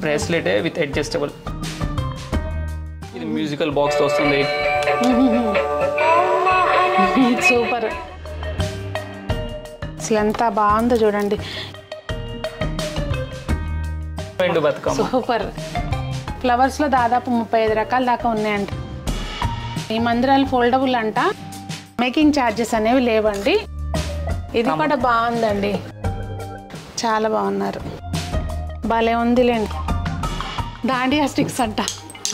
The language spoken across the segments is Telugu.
బ్రేస్లెట్ విత్ అడ్జస్టబుల్ ఇది మ్యూజికల్ బాక్స్ వస్తుంది సూపర్ అసలు ఎంత బాగుందో చూడండి రెండు బతుకమ్మ సూపర్ ఫ్లవర్స్లో దాదాపు ముప్పై ఐదు రకాల దాకా ఉన్నాయంట ఈ మందిరాలు ఫోల్డబుల్ అంట మేకింగ్ ఛార్జెస్ అనేవి లేవండి ఇది కూడా బాగుందండి చాలా బాగున్నారు భలే ఉందిలేండి దాండియా స్టిక్స్ అంట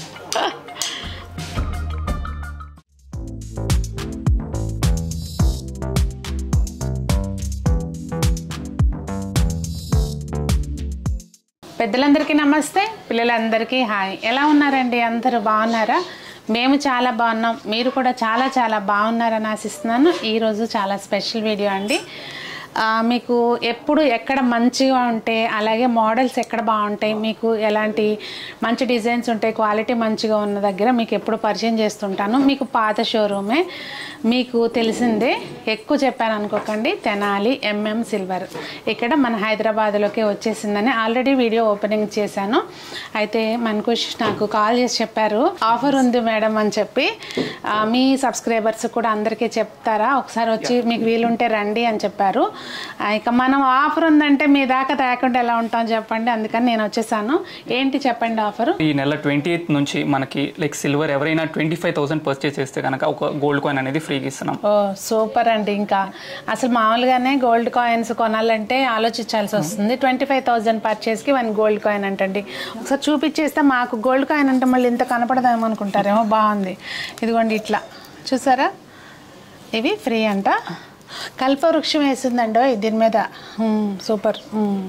పెద్దలందరికీ నమస్తే పిల్లలందరికీ హాయ్ ఎలా ఉన్నారండి అందరూ బాగున్నారా మేము చాలా బాగున్నాం మీరు కూడా చాలా చాలా బాగున్నారని ఆశిస్తున్నాను ఈరోజు చాలా స్పెషల్ వీడియో అండి ఆ, మీకు ఎప్పుడు ఎక్కడ మంచిగా ఉంటే అలాగే మోడల్స్ ఎక్కడ బాగుంటాయి మీకు ఎలాంటి మంచి డిజైన్స్ ఉంటాయి క్వాలిటీ మంచిగా ఉన్న దగ్గర మీకు ఎప్పుడు పరిచయం చేస్తుంటాను మీకు పాత షోరూమే మీకు తెలిసిందే ఎక్కువ చెప్పాను అనుకోకండి తెనాలి ఎంఎం సిల్వర్ ఇక్కడ మన హైదరాబాద్లోకి వచ్చేసిందని ఆల్రెడీ వీడియో ఓపెనింగ్ చేశాను అయితే మనకుష్ నాకు కాల్ చేసి చెప్పారు ఆఫర్ ఉంది మేడం అని చెప్పి ఆ, మీ సబ్స్క్రైబర్స్ కూడా అందరికీ చెప్తారా ఒకసారి వచ్చి మీకు వీలుంటే రండి అని చెప్పారు ఆ, ఇక మనం ఆఫర్ ఉందంటే మీ దాకా తేకుండా ఎలా ఉంటాం చెప్పండి అందుకని నేను వచ్చేసాను ఏంటి చెప్పండి ఆఫర్ ఈ నెల ట్వంటీ ఎయిత్ నుంచి మనకి లైక్ సిల్వర్ ఎవరైనా ట్వంటీ ఫైవ్ థౌసండ్ పర్చేస్ చేస్తే కనుక ఒక గోల్డ్ కాయిన్ అనేది ఫ్రీగా ఇస్తున్నాం ఓ సూపర్ అండి ఇంకా అసలు మామూలుగానే గోల్డ్ కాయిన్స్ కొనాలంటే ఆలోచించాల్సి వస్తుంది ట్వంటీ ఫైవ్ థౌజండ్ పర్చేస్కి వన్ గోల్డ్ కాయిన్ అంటండి ఒకసారి చూపించేస్తే మాకు గోల్డ్ కాయిన్ అంటే మళ్ళీ ఇంత కనపడదేమో అనుకుంటారేమో బాగుంది ఇదిగోండి ఇట్లా చూసారా ఇవి ఫ్రీ అంట కల్పవృక్షం వేసిందండో దీని మీద మ్మ్, సూపర్ మ్మ్.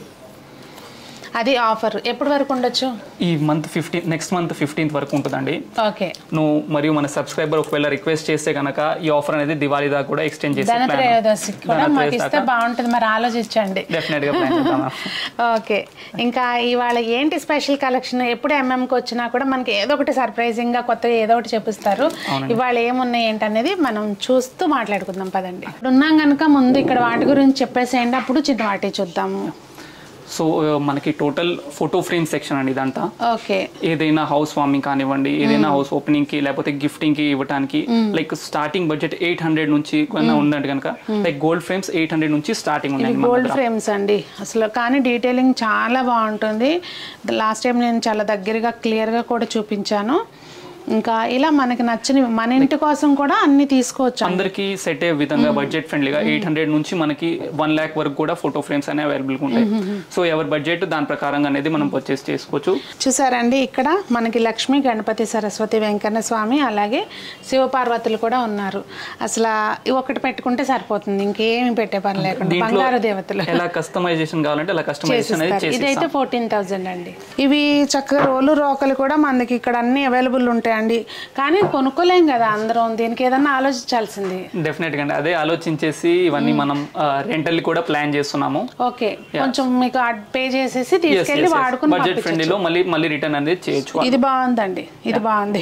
అది ఆఫర్ ఎప్పటి వరకు ఉండొచ్చు ఈ month fifteen next month fifteenth వరకు ఉంటుందండి ఓకే నువ్వు మరియు మన సబ్స్క్రైబర్ ఒకవేళ రిక్వెస్ట్ చేస్తే కనుక ఈ ఆఫర్ అనేది దివాళీ దాకా కూడా ఎక్స్టెండ్ చేసే ప్లాన్ ధనత్రయోదశి కూడా మాకు ఇస్తే బాగుంటుంది మరి ఆలోచించండి డెఫినెట్ గా ప్లాన్ చేద్దాం ఓకే ఇంకా ఇవాళ ఏంటి స్పెషల్ కలెక్షన్ ఎప్పుడు ఎంఎంకి వచ్చినా కూడా మనకి ఏదో ఒకటి సర్ప్రైజింగ్ గా కొత్తగా ఏదో ఒకటి చూపిస్తారు ఇవాళ ఏమున్నాయి ఏంటనేది మనం చూస్తూ మాట్లాడుకుందాం పదండి ఇప్పుడు ఉన్నాం కనుక ముందు ఇక్కడ వాటి గురించి చెప్పేసేయండి అప్పుడు చిన్న వాటి చూద్దాము సో మనకి టోటల్ ఫోటో ఫ్రేమ్ సెక్షన్ అండి ఇదంతా ఓకే ఏదైనా హౌస్ వార్మింగ్ కానివ్వండి ఏదైనా హౌస్ ఓపెనింగ్ కి లేకపోతే గిఫ్టింగ్ కి ఇవ్వడానికి like starting budget eight hundred నుంచి కొన్న ఉందంటే కనుక like gold frames eight hundred నుంచి స్టార్టింగ్ ఉన్నాయి మన గోల్డ్ దగ్గర. ఫ్రేమ్స్ అండి అసలు కానీ డీటెయిలింగ్ చాలా బాగుంటుంది లాస్ట్ టైం నేను చాలా దగ్గరగా క్లియర్గా కూడా చూపించాను ఇంకా ఇలా మనకి నచ్చని మన ఇంటి కోసం కూడా అన్ని తీసుకోవచ్చు అందరికి సెట్ అయ్యే విధంగా బడ్జెట్ ఫ్రెండ్లీగా ఎయిట్ హండ్రెడ్ నుంచి మనకి వన్ ల్యాక్ వరకు కూడా ఫోటో ఫ్రేమ్స్ అనేవి అవైలబుల్ ఉంటాయి సో ఎవరి బడ్జెట్ దాని ప్రకారంగా అనేది మనం పర్చేస్ చేసుకోవచ్చు చూసారండి ఇక్కడ మనకి లక్ష్మి గణపతి సరస్వతి వెంకన్న స్వామి అలాగే శివపార్వతులు కూడా ఉన్నారు అసలు ఇవి ఒకటి పెట్టుకుంటే సరిపోతుంది ఇంకేమి పెట్టే పని లేకుండా దీంట్లో బంగారు దేవతలు ఎలా కస్టమైజేషన్ కావాలంటే అలా కస్టమైజేషన్ అనేది చేసిస్తారు చేసి ఇదైతే ఫోర్టీన్ థౌజండ్ అండి ఇవి చక్కగా రోలు రోకలు కూడా మనకి ఇక్కడ అన్ని అవైలబుల్ ఉంటాయండి కానీ కొనుక్కోలేం కదా అందరం దీనికి ఏదన్నా ఆలోచించాల్సింది డెఫినెట్ గా అండి అదే ఆలోచించేసి ఇవన్నీ మనం రెంటల్ కూడా ప్లాన్ చేస్తున్నాము ఓకే కొంచెం మీకు పే చేసేసి తీసుకెళ్ళి వాడుకుని బడ్జెట్ పంపించొచ్చు. ఫ్రెండ్లీలో మళ్ళీ మళ్ళీ రిటర్న్ అనేది చేయొచ్చు ఇది బాగుందండి ఇది బాగుంది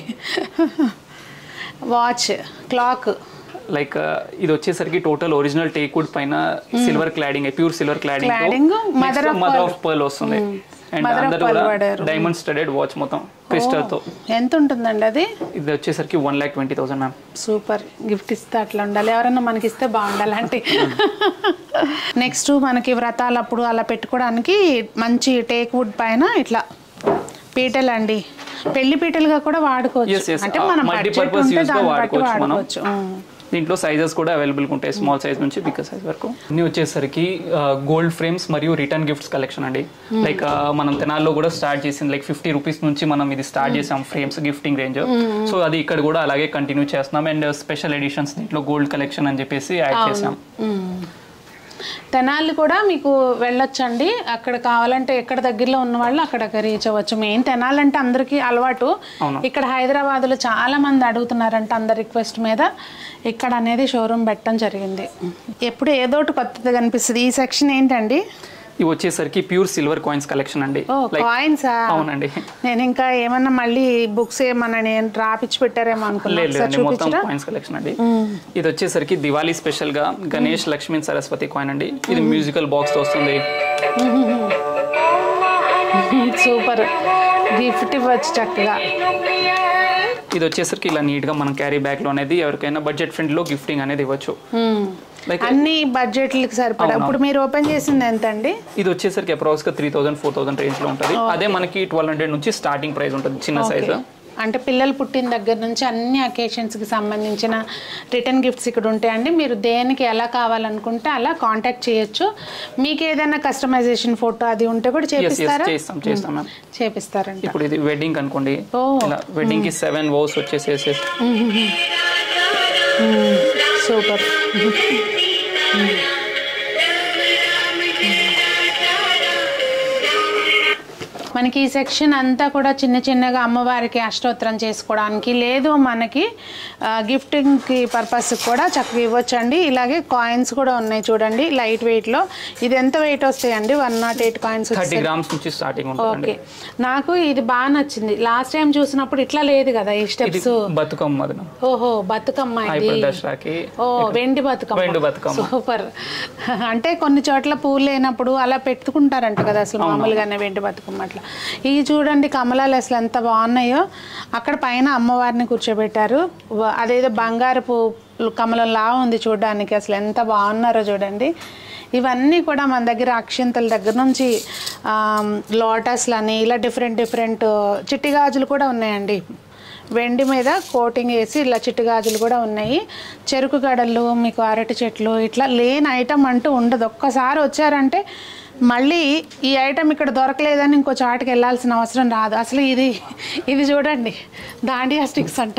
వాచ్ క్లాక్ లైక్ ఇది వచ్చేసరికి టోటల్ ఒరిజినల్ టేక్వుడ్ పైన silver cladding pure silver Cladding, cladding mother of mother of pearl వస్తుంది అండ్ Mother of అందరూ pearl కూడా వాడారు. డైమండ్ స్టడెడ్ వాచ్ మొత్తం క్రిస్టల్ తో ఎంత ఉంటుందండి అది ఇది వచ్చేసరికి one lakh twenty thousand ma'am super gift ఇస్తే అట్లా ఉండాలి ఎవరన్నా మనకి ఇస్తే బాగుండాలి అంటే నెక్స్ట్ మనకి వ్రతాలు అప్పుడు అలా పెట్టుకోవడానికి మంచి టేక్ వుడ్ పైన ఇట్లా పీటలు అండి పెళ్లి పీటలుగా కూడా Yes, వాడుకోవచ్చు yes. అంటే ఆ, మనం multi-purpose బడ్జెట్ ఉంటే use గా దాన్ని బట్టి వాడుకోవచ్చు మనం. వాడుకోవచ్చు ఉం. దీంట్లో సైజెస్ కూడా అవైలబుల్ ఉంటాయి స్మాల్ సైజ్ నుంచి బిగ్ సైజ్ వరకు అన్ని వచ్చేసరికి గోల్డ్ ఫ్రేమ్స్ మరియు రిటర్న్ గిఫ్ట్స్ కలెక్షన్ అండి లైక్ మనం తెనాల్లో కూడా స్టార్ట్ చేసింది లైక్ ఫిఫ్టీ రూపీస్ నుంచి మనం ఇది స్టార్ట్ చేసాం ఫ్రేమ్స్ గిఫ్టింగ్ రేంజ్ సో అది ఇక్కడ కూడా అలాగే కంటిన్యూ చేస్తున్నాం అండ్ స్పెషల్ ఎడిషన్స్ దీంట్లో గోల్డ్ కలెక్షన్ అని చెప్పేసి యాడ్ చేసాం ఉం. తెనాలి కూడా మీకు వెళ్ళొచ్చండి అక్కడ కావాలంటే ఎక్కడ దగ్గరలో ఉన్న వాళ్ళు అక్కడ రీచ్ అవ్వచ్చు మెయిన్ తెనాలంటే అందరికీ అలవాటు అవును. ఇక్కడ హైదరాబాద్లో చాలా మంది అడుగుతున్నారంట అందరి రిక్వెస్ట్ మీద ఇక్కడ అనేది షోరూమ్ పెట్టడం జరిగింది ఎప్పుడు ఏదో ఒకటి కొత్తది కనిపిస్తుంది ఈ సెక్షన్ ఏంటండి ఇవి వచ్చేసరికి ప్యూర్ సిల్వర్ కాయిన్స్ కలెక్షన్ అండి ఓ లైక్ కాయిన్సా అవునండి నేను ఇంకా ఏమన్నా మళ్ళీ బుక్స్ ఏమన్నా నేను రాపిచ్చి పెట్టారేమో అనుకున్నా లేదు ఒకసారి లేదండి మొత్తం చూపించరా కాయిన్స్ కలెక్షన్ అండి ఇది వచ్చేసరికి దివాళీ స్పెషల్ గా గణేష్ లక్ష్మీ సరస్వతి కాయిన్ అండి ఇది మ్యూజికల్ బాక్స్ తో వస్తుంది సూపర్ గిఫ్ట్ ఇవ్వచ్చు చక్కగా ఇది వచ్చేసరికి ఇలా నీట్ గా మనం క్యారీ బ్యాగ్ లో అనేది ఎవరికైనా బడ్జెట్ ఫ్రెండ్ లో గిఫ్టింగ్ అనేది ఇవ్వచ్చు మ్మ్. లైక్ అన్ని బడ్జెట్లకు సరిపడా ఇప్పుడు మీరు ఓపెన్ చేసింది ఎంత అండి ఇది వచ్చేసరికి అప్రాక్స్ గా three thousand four thousand range లో ఉంటుంది అదే మనకి ట్వెల్వ్ హండ్రెడ్ నుంచి స్టార్టింగ్ ప్రైస్ ఉంటుంది చిన్న సైజ్ అంటే పిల్లలు పుట్టిన దగ్గర నుంచి అన్ని అకేషన్స్కి సంబంధించిన రిటర్న్ గిఫ్ట్స్ ఇక్కడ ఉంటాయండి మీరు దేనికి ఎలా కావాలనుకుంటే అలా కాంటాక్ట్ చేయొచ్చు మీకు ఏదైనా కస్టమైజేషన్ ఫోటో అది ఉంటే కూడా ఎస్ ఎస్ చేపిస్తారా చేస్తాం చేస్తాం మ్యామ్ చేపిస్తారంట ఇప్పుడు ఇది వెడ్డింగ్ అనుకోండి ఓ. ఇలా వెడ్డింగ్ కి సెవెన్ వోస్ వచ్చేసేసి సూపర్ మనకి ఈ సెక్షన్ అంతా కూడా చిన్న చిన్నగా అమ్మవారికి అష్టోత్తరం చేసుకోవడానికి లేదు మనకి గిఫ్టింగ్కి పర్పస్ కూడా చక్కగా ఇవ్వచ్చండి ఇలాగే కాయిన్స్ కూడా ఉన్నాయి చూడండి లైట్ వెయిట్లో ఇది ఎంత వెయిట్ వస్తాయండి one nought eight coins thirty grams నుంచి స్టార్టింగ్ ఉంటుందండి ఓకే నాకు ఇది బాగా నచ్చింది లాస్ట్ టైం చూసినప్పుడు ఇట్లా లేదు కదా ఈ ఇది స్టెప్స్ బతుకమ్మ అది ఓహో బతుకమ్మ ఇది ఇప్పుడు దసరాకి ఓ వెండి బతుకమ్మ వెండి బతుకమ్మ. సూపర్ అంటే కొన్ని చోట్ల పూలు లేనప్పుడు అలా పెట్టుకుంటారంట కదా అసలు మామూలుగానే వెండి బతుకమ్మ అట్లా ఇవి చూడండి కమలాలు అసలు ఎంత బాగున్నాయో అక్కడ పైన అమ్మవారిని కూర్చోబెట్టారు వ- అదేదో బంగారపు కమలంలా ఉంది చూడడానికి అసలు ఎంత బాగున్నారో చూడండి ఇవన్నీ కూడా మన దగ్గర అక్షింతల దగ్గర నుంచి లోటస్లు అని ఇలా డిఫరెంట్ డిఫరెంట్ చిట్టి గాజులు కూడా ఉన్నాయండి వెండి మీద కోటింగ్ వేసి ఇలా చిట్టుగాజులు కూడా ఉన్నాయి చెరుకు గడలు మీకు అరటి చెట్లు ఇట్లా లేని ఐటమ్ అంటూ ఉండదు ఒక్కసారి వచ్చారంటే మళ్ళీ ఈ ఐటమ్ ఇక్కడ దొరకలేదని ఇంకో చాటుకి వెళ్ళాల్సిన అవసరం రాదు అసలు ఇది ఇది చూడండి దాండియా స్టిక్స్ అంట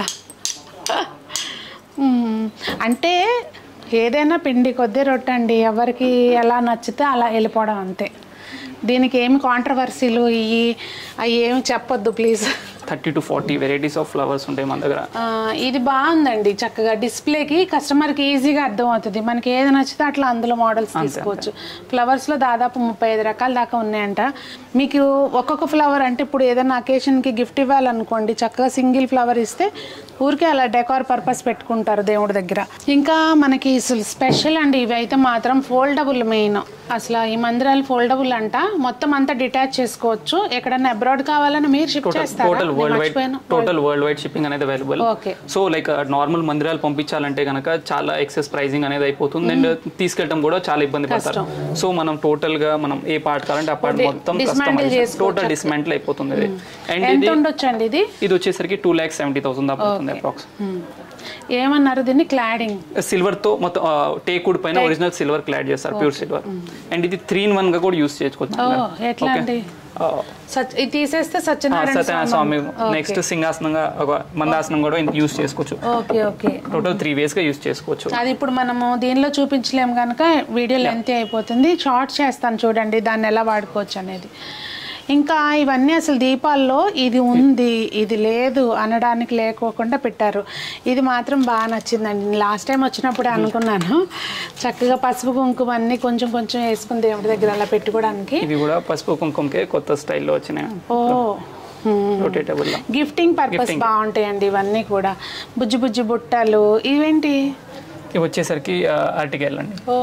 మ్మ్. అంటే ఏదైనా పిండి కొద్ది రొట్టండి ఎవరికి ఎలా నచ్చితే అలా వెళ్ళిపోవడం అంతే దీనికి ఏమి కాంట్రవర్సీలు ఇవి అవి ఏమి చెప్పొద్దు please thirty to forty varieties of flowers ఉంటాయి మన దగ్గర ఆ, ఇది బాగుందండి చక్కగా డిస్ప్లేకి కస్టమర్కి ఈజీగా అర్థం అవుతుంది మనకి ఏది నచ్చితే అట్లా అందులో మోడల్స్ తీసుకోవచ్చు ఫ్లవర్స్లో దాదాపు ముప్పై ఐదు రకాల దాకా ఉన్నాయంట మీకు ఒక్కొక్క ఫ్లవర్ అంటే ఇప్పుడు ఏదైనా అకేషన్కి గిఫ్ట్ ఇవ్వాలనుకోండి చక్కగా సింగిల్ ఫ్లవర్ ఇస్తే ఊరికే అలా డెకార్ పర్పస్ పెట్టుకుంటారు దేవుడి దగ్గర ఇంకా మనకి అసలు స్పెషల్ అండి ఇవి అయితే మాత్రం ఫోల్డబుల్ మెయిన్ అసలు ఈ మందిరాలు ఫోల్డబుల్ అంట మొత్తం అంతా డిటాచ్ చేసుకోవచ్చు ఎక్కడన్నా అబ్రాడ్ కావాలని మీరు షిఫ్ట్ చేస్తారా టోటల్ నేను వరల్డ్ వైడ్ మర్చిపోయాను. టోటల్ వరల్డ్ వైడ్ షిప్పింగ్ అనేది available okay so like normal మందిరాలు పంపించాలంటే కనుక చాలా ఎక్సెస్ ప్రైజింగ్ అనేది అయిపోతుంది అండ్ తీసుకెళ్ళడం కూడా చాలా ఇబ్బంది పడతారు సో మనం టోటల్ గా మనం ఏ పార్ట్ కావాలంటే ఆ పార్ట్ మొత్తం dismantle టోటల్ డిస్మాంటిల్ అయిపోతుంది ఇది అండ్ ఎంత ఇది ఉండొచ్చండి ఇది ఇది వచ్చేసరికి టూ ల్యాక్స్ సెవెంటీ థౌసండ్ దాకా అవుతుంది అప్రాక్స్ మ్మ్. ఏమన్నారు దీన్ని క్లాడింగ్ సిల్వర్ తో మొత్తం టేకుడ్ పైన ఒరిజినల్ సిల్వర్ క్లాడ్ చేస్తారు ప్యూర్ సిల్వర్ అండ్ ఇది త్రీ ఇన్ వన్ గా కూడా యూస్ చేసుకోవచ్చు ఓ ఎట్లా అండి ఆ, సచ్ ఇది తీసేస్తే సత్యనారాయణ సత్యనారాయణ స్వామి నెక్స్ట్ సింహాసనంగా ఒక మందాసనం కూడా యూస్ చేసుకోవచ్చు okay okay total three ways గా యూస్ చేసుకోవచ్చు అది ఇప్పుడు మనము దీనిలో చూపించలేము కనుక వీడియో లెంత్ అయిపోతుంది షార్ట్ చేస్తాను చూడండి దాన్ని ఎలా వాడుకోవచ్చు అనేది ఇంకా ఇవన్నీ అసలు దీపాల్లో ఇది ఉంది ఇది లేదు అనడానికి లేకోకుండా పెట్టారు ఇది మాత్రం బాగా నచ్చిందండి లాస్ట్ టైం వచ్చినప్పుడే అనుకున్నాను చక్కగా పసుపు కుంకుమ అన్నీ కొంచెం కొంచెం వేసుకుని దేవుడి దగ్గర అలా పెట్టుకోవడానికి ఇవి కూడా పసుపు కుంకుమకే కొత్త స్టైల్లో వచ్చినాయి ఓ హ్మ్. రొటేటబుల్ లో గిఫ్టింగ్ పర్పస్ బాగుంటాయండి ఇవన్నీ కూడా బుజ్జి బుజ్జి బుట్టలు ఇవేంటి ఇవి వచ్చేసరికి అరటికాయలు అండి ఓ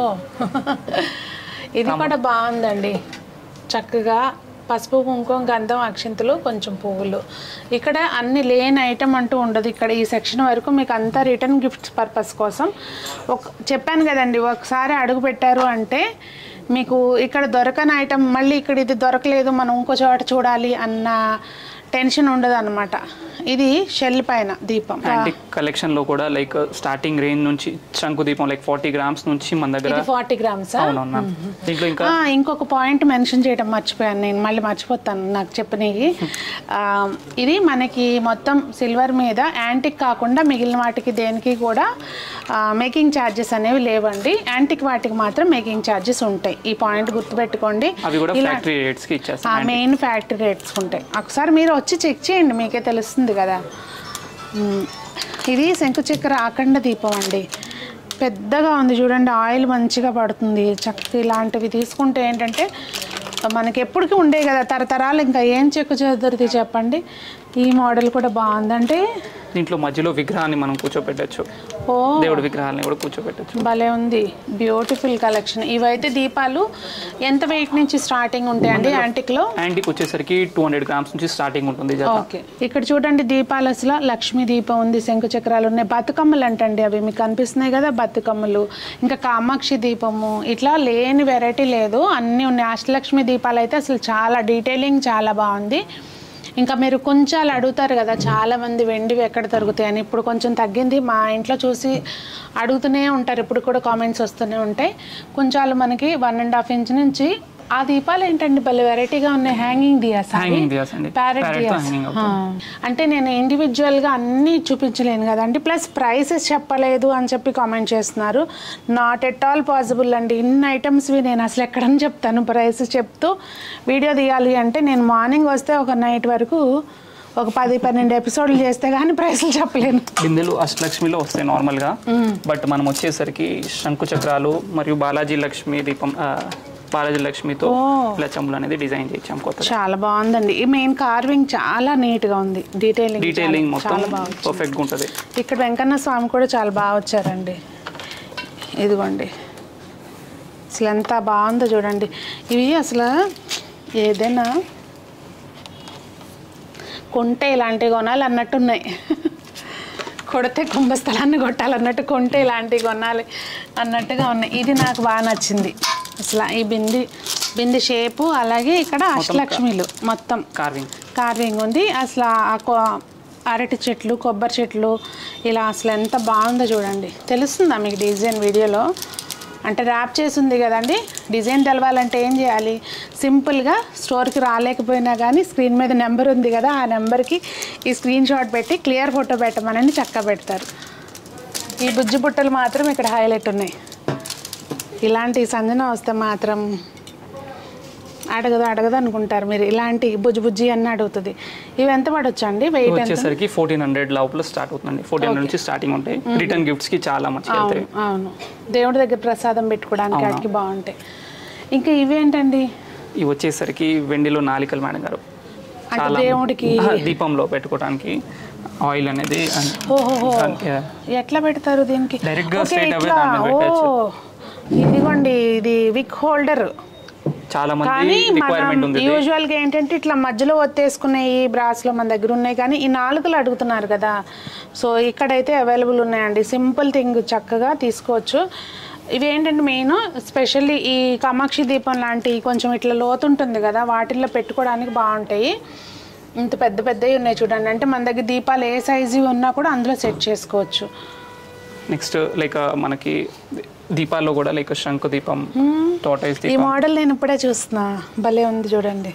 ఇది కూడా బాగుందండి చక్కగా పసుపు కుంకుమ గంధం అక్షింతలు కొంచెం పువ్వులు ఇక్కడ అన్ని లేని ఐటమ్ అంటూ ఉండదు ఇక్కడ ఈ సెక్షన్ వరకు మీకు అంతా రిటర్న్ గిఫ్ట్స్ పర్పస్ కోసం ఒక చెప్పాను కదండి ఒకసారి అడుగు పెట్టారు అంటే మీకు ఇక్కడ దొరకని ఐటమ్ మళ్ళీ ఇక్కడ ఇది దొరకలేదు మనం ఇంకో చోట చూడాలి అన్న టెన్షన్ ఉండదు అనమాట ఇది షెల్ పైన దీపం యాంటిక్ కలెక్షన్ లో కూడా లైక్ స్టార్టింగ్ రేంజ్ నుంచి శంకు దీపం లైక్ ఫార్టీ గ్రామ్స్ నుంచి మన దగ్గర ఇది ఫార్టీ గ్రామ్స్ అవునవును మ్యామ్ దీంట్లో ఇంకా ఆ, ఇంకొక పాయింట్ మెన్షన్ చేయడం మర్చిపోయాను నేను మళ్ళీ మర్చిపోతాను నాకు చెప్పనివి ఆ, ఇది మనకి మొత్తం సిల్వర్ మీద యాంటిక్ కాకుండా మిగిలిన వాటికి దేనికి కూడా మేకింగ్ ఛార్జెస్ అనేవి లేవండి యాంటిక్ వాటికి మాత్రం మేకింగ్ ఛార్జెస్ ఉంటాయి ఈ పాయింట్ గుర్తుపెట్టుకోండి అవి కూడా ఇలా ఫ్యాక్టరీ రేట్స్ కి ఆ ఇచ్చేస్తాం మెయిన్ ఫ్యాక్టరీ రేట్స్ ఉంటాయి ఒకసారి మీరు వచ్చి చెక్ చేయండి మీకే తెలుస్తుంది కదా మ్మ్. ఇది శంకు చక్కెర ఆకండ దీపం అండి పెద్దగా ఉంది చూడండి ఆయిల్ మంచిగా పడుతుంది చక్కగా ఇలాంటివి తీసుకుంటే ఏంటంటే మనకి ఎప్పటికీ ఉండే కదా తరతరాలు ఇంకా ఏం చెక్కు చెదురుది చెప్పండి ఈ మోడల్ కూడా బాగుందంటే దీంట్లో మధ్యలో విగ్రహాన్ని మనం కూర్చోపెట్టచ్చు ఓ దేవుడి విగ్రహాన్ని కూడా కూర్చోపెట్టచ్చు భలే ఉంది బ్యూటిఫుల్ కలెక్షన్ ఇవైతే దీపాలు ఎంత వెయిట్ నుంచి స్టార్టింగ్ ఉంటాయండి యాంటిక్లో యాంటీకి వచ్చేసరికి టూ హండ్రెడ్ గ్రామ్స్ నుంచి స్టార్టింగ్ ఉంటుంది జత ఓకే ఇక్కడ చూడండి దీపాలు అసలు లక్ష్మీ దీపం ఉంది శంకు చక్రాలు ఉన్నాయి బతుకమ్మలు అంటండి అవి మీకు కనిపిస్తున్నాయి కదా బతుకమ్మలు ఇంకా కామాక్షి దీపము ఇట్లా లేని వెరైటీ లేదు అన్నీ ఉన్నాయి అష్టలక్ష్మి దీపాలు అయితే అసలు చాలా డీటెయిలింగ్ చాలా బాగుంది ఇంకా మీరు కొంచాలు అడుగుతారు కదా చాలా మంది వెండివి ఎక్కడ దొరుకుతాయని ఇప్పుడు కొంచెం తగ్గింది మా ఇంట్లో చూసి అడుగుతూనే ఉంటారు ఇప్పుడు కూడా కామెంట్స్ వస్తూనే ఉంటాయి కొంచాలు మనకి వన్ అండ్ హాఫ్ ఇంచ్ నుంచి ఆ దీపాలు ఏంటండి భలే వెరైటీగా ఉన్నాయి హ్యాంగింగ్ దియాస్ అవి. హ్యాంగింగ్ దియాస్ అండి ప్యారెట్ Parrot తో దియాస్ hanging ఆ. అంటే నేను ఇండివిజువల్గా అన్నీ చూపించలేను కదండి ప్లస్ ప్రైసెస్ చెప్పలేదు అని చెప్పి కామెంట్ చేస్తున్నారు నాట్ ఎట్ ఆల్ పాసిబుల్ అండి ఇన్ని ఐటమ్స్వి నేను అసలు ఎక్కడని చెప్తాను ప్రైసెస్ చెప్తూ వీడియో తీయాలి అంటే నేను మార్నింగ్ వస్తే ఒక నైట్ వరకు ఒక పది పన్నెండు ఎపిసోడ్లు చేస్తే కానీ ప్రైస్లు చెప్పలేను బిందెలు అష్టలక్ష్మిలో వస్తాయి నార్మల్ గా బట్ మనం వచ్చేసరికి శంకు చక్రాలు మరియు బాలాజీ లక్ష్మి దీపం ఆ, బాలాజీ లక్ష్మితో ఇలా చెంబులు అనేది డిజైన్ చేయించాం కొత్తగా చాలా బాగుందండి ఈ మెయిన్ కార్వింగ్ చాలా నీట్గా ఉంది డీటెయిలింగ్ డీటెయిలింగ్ మొత్తం చాలా బాగుంది పర్ఫెక్ట్ గా ఉంటుంది ఇక్కడ వెంకన్న స్వామి కూడా చాలా బాగా వచ్చారండి ఇదిగోండి అసలు ఎంత బాగుందో చూడండి ఇవి అసలు ఏదైనా కొంటే ఇలాంటివి కొనాలి అన్నట్టున్నాయి కొడితే కుంభస్థలాన్ని కొట్టాలన్నట్టు కొంటే ఇలాంటివి కొనాలి అన్నట్టుగా ఉన్నాయి ఇది నాకు బాగా నచ్చింది అసలు ఈ బింది బింది షేపు అలాగే ఇక్కడ అష్టలక్ష్మిలు మొత్తం కార్వింగ్ కార్వింగ్ ఉంది అసలు ఆ కొ- అరటి చెట్లు కొబ్బరి చెట్లు ఇలా అసలు ఎంత బాగుందో చూడండి తెలుస్తుందా మీకు డిజైన్ వీడియోలో అంటే ర్యాప్ చేసి ఉంది కదండి డిజైన్ తెలవాలంటే ఏం చేయాలి సింపుల్గా స్టోర్కి రాలేకపోయినా కానీ స్క్రీన్ మీద నెంబర్ ఉంది కదా ఆ నెంబర్కి ఈ స్క్రీన్ షాట్ పెట్టి క్లియర్ ఫోటో పెట్టమని చక్క పెడతారు ఈ బుజ్జి బుట్టలు మాత్రం ఇక్కడ హైలైట్ ఉన్నాయి ఇలాంటి సంజన వస్తే మాత్రం అడగదు అడగదు అనుకుంటారు మీరు ఇలాంటి బుజ్జి బుజ్జి అన్న అడుగుతుంది ఇవి ఎంత పడవచ్చు అండి వెయిట్ ఎంత వచ్చేసరికి ఫోర్టీన్ హండ్రెడ్ లోపల స్టార్ట్ అవుతుందండి ఫోర్టీన్ హండ్రెడ్ నుంచి స్టార్టింగ్ ఉంటాయి రిటర్న్ గిఫ్ట్స్ కి చాలా మంచిగా వెళ్తాయి అవును అవును దేవుడి దగ్గర ప్రసాదం పెట్టుకోవడానికి వాటికి బాగుంటాయి ఇంకా ఇవేంటండి ఇవి వచ్చేసరికి వెండిలో నాలికలు మేడం గారు అంటే దేవుడికి ఆహా, దీపంలో పెట్టుకోవడానికి ఆయిల్ అనేది and- ఓహోహో Yeah. ఎట్లా పెడతారు దీనికి Direct గా ఓకే, straight away ఇట్లా దాని మీద ఓ పెట్టచ్చు. ఇదిగోండి ఇది విక్ హోల్డర్ చాలా మంది కానీ రిక్వైర్మెంట్ ఉంది మనం యూజువల్ గా ఏంటంటే ఇట్లా మధ్యలో ఒత్తేసుకునే ఈ బ్రాస్ లో మన దగ్గర ఉన్నాయి కానీ ఈ నాలుగులు అడుగుతున్నారు కదా సో ఇక్కడైతే అవైలబుల్ ఉన్నాయండి సింపుల్ థింగ్ చక్కగా తీసుకోవచ్చు ఇవి ఏంటంటే మెయిన్ స్పెషల్లీ ఈ కామాక్షి దీపం లాంటి కొంచెం ఇట్లా లోతుంటుంది కదా వాటిల్లో పెట్టుకోవడానికి బాగుంటాయి ఇంత పెద్ద పెద్దవి ఉన్నాయి చూడండి అంటే మన దగ్గర దీపాలు ఏ సైజు ఉన్నా కూడా అందులో సెట్ చేసుకోవచ్చు నెక్స్ట్ లైక్ మనకి దీపాల్లో కూడా లైక్ శంకు దీపం టోటైస్ ఈ దీపం మోడల్ నేను ఇప్పుడే చూస్తున్నా భలే ఉంది చూడండి